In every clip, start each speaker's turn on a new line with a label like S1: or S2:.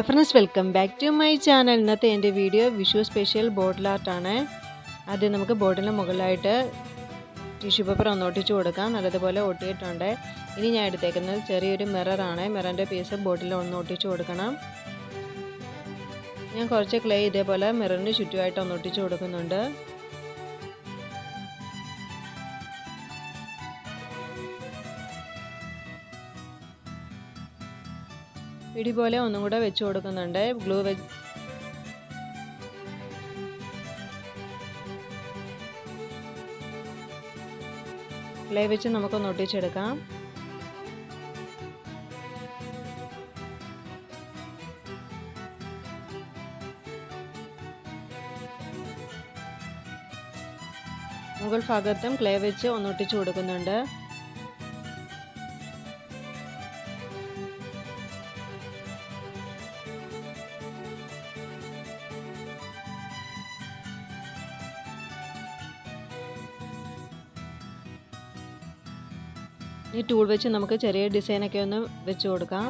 S1: friends welcome back to my channel ഇന്നത്തെ എൻ്റെ video Vishu special bottle ആർട്ടാണ് ആദ്യം നമുക്ക് ബോട്ടിലിന് മുകളിലായിട്ട് ടിഷ്യൂ പേപ്പർ ഒന്ന് ഒട്ടിച്ചു കൊടുക്കാം നല്ലതുപോലെ ഒട്ടിയിട്ടുണ്ട് ഇനി ഞാൻ എടുത്തേക്കുന്നത് ചെറിയൊരു മിററാണ് മിററിൻ്റെ പീസ് ബോട്ടിൽ ഒന്ന് ഒട്ടിച്ചു കൊടുക്കണം ഞാൻ കുറച്ച് ക്ലേ ഇതേപോലെ മിററിന് ചുറ്റുമായിട്ട് ഒന്ന് ഒട്ടിച്ചു കൊടുക്കുന്നുണ്ട് പിടി പോലെ ഒന്നും കൂടെ വെച്ച് കൊടുക്കുന്നുണ്ട് ഗ്ലൂ വെച്ച് ക്ലേ വെച്ച് നമുക്കൊന്ന് ഒട്ടിച്ചെടുക്കാം മുകൾ ഭാഗത്തും ക്ലേ വെച്ച് ഒന്നൊട്ടിച്ച് കൊടുക്കുന്നുണ്ട് ഈ ടൂൾ വെച്ച് നമുക്ക് ചെറിയ ഡിസൈനൊക്കെ ഒന്ന് വെച്ച് കൊടുക്കാം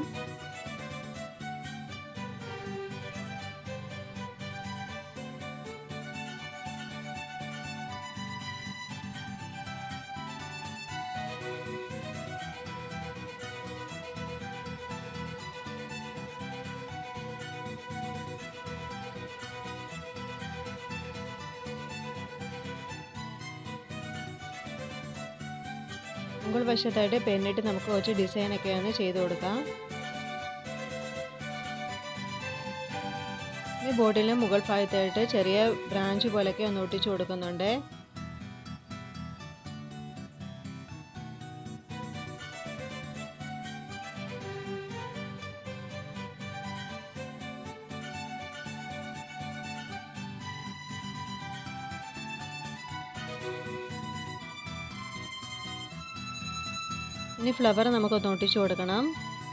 S1: മുകൾ വശത്തായിട്ട് പെന്നിട്ട് നമുക്ക് കുറച്ച് ഡിസൈനൊക്കെ ഒന്ന് ചെയ്ത് കൊടുക്കാം ഈ ബോട്ടിലെ മുകൾ ഭാഗത്തായിട്ട് ചെറിയ ബ്രാഞ്ച് പോലെയൊക്കെ ഒന്ന് ഒട്ടിച്ചു കൊടുക്കുന്നുണ്ട് ഇനി ഫ്ലവർ നമുക്കൊന്ന് ഒട്ടിച്ചു കൊടുക്കണം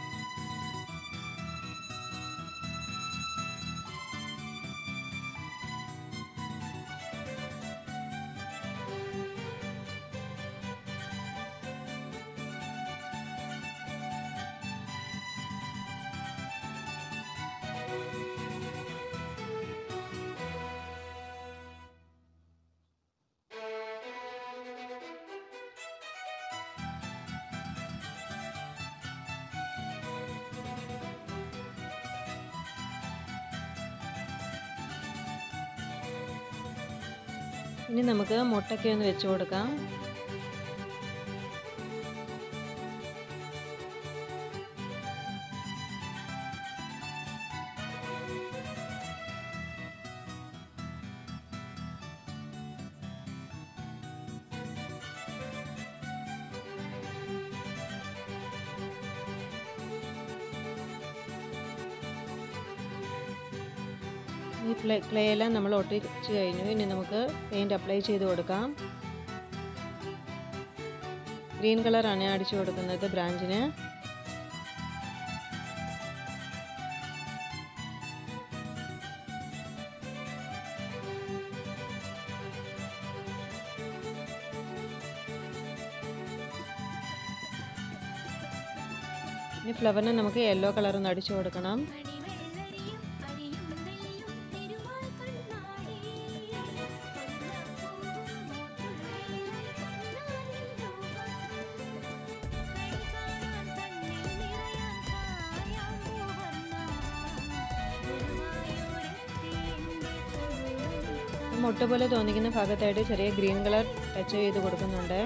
S1: ഇനി നമുക്ക് മുട്ടയ്ക്ക് ഒന്ന് വെച്ച് കൊടുക്കാം ഈ ക്ലേ ക്ലേ എല്ലാം നമ്മൾ ഒട്ടിച്ച് കഴിഞ്ഞു ഇനി നമുക്ക് പെയിൻറ് അപ്ലൈ ചെയ്ത് കൊടുക്കാം ഗ്രീൻ കളറാണ് അടിച്ചു കൊടുക്കുന്നത് ബ്രാഞ്ചിന് ഇനി ഫ്ലവറിന് നമുക്ക് യെല്ലോ കളർ ഒന്ന് അടിച്ചു കൊടുക്കണം മുട്ട പോലെ തോന്നിക്കുന്ന ഭാഗത്തായിട്ട് ചെറിയ ഗ്രീൻ കളർ ടച്ച് ചെയ്ത് കൊടുക്കുന്നുണ്ട്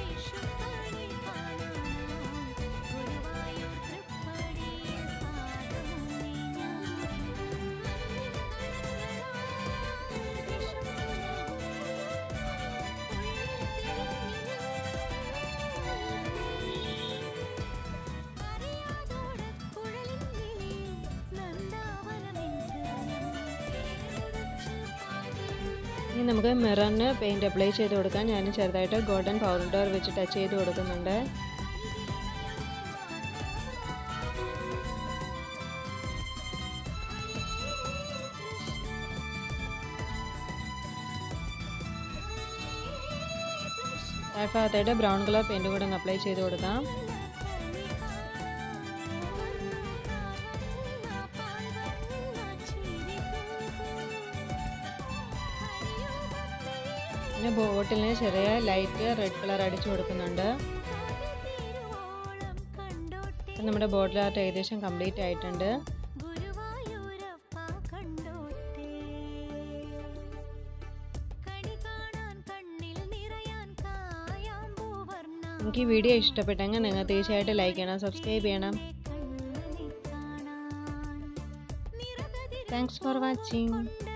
S1: ഇനി നമുക്ക് മിററിന് പെയിൻറ് അപ്ലൈ ചെയ്ത് കൊടുക്കാൻ ഞാൻ ചെറുതായിട്ട് ഗോൾഡൻ പൗഡർ വെച്ച് ടച്ച് ചെയ്ത് കൊടുക്കുന്നുണ്ട് താഴ്ഭാഗത്തായിട്ട് ബ്രൗൺ കളർ പെയിൻറ് കൂടെ ഒന്ന് അപ്ലൈ ചെയ്ത് കൊടുക്കാം പിന്നെ ബോട്ടിലിന് ചെറിയ ലൈറ്റ് റെഡ് കളർ അടിച്ചു കൊടുക്കുന്നുണ്ട് അപ്പം നമ്മുടെ ബോട്ടിൽ ആർട്ട് ഏകദേശം കംപ്ലീറ്റ് ആയിട്ടുണ്ട് എനിക്ക് ഈ വീഡിയോ ഇഷ്ടപ്പെട്ടെങ്കിൽ നിങ്ങൾ തീർച്ചയായിട്ടും ലൈക്ക് ചെയ്യണം സബ്സ്ക്രൈബ് ചെയ്യണം താങ്ക്സ് ഫോർ വാച്ചിങ്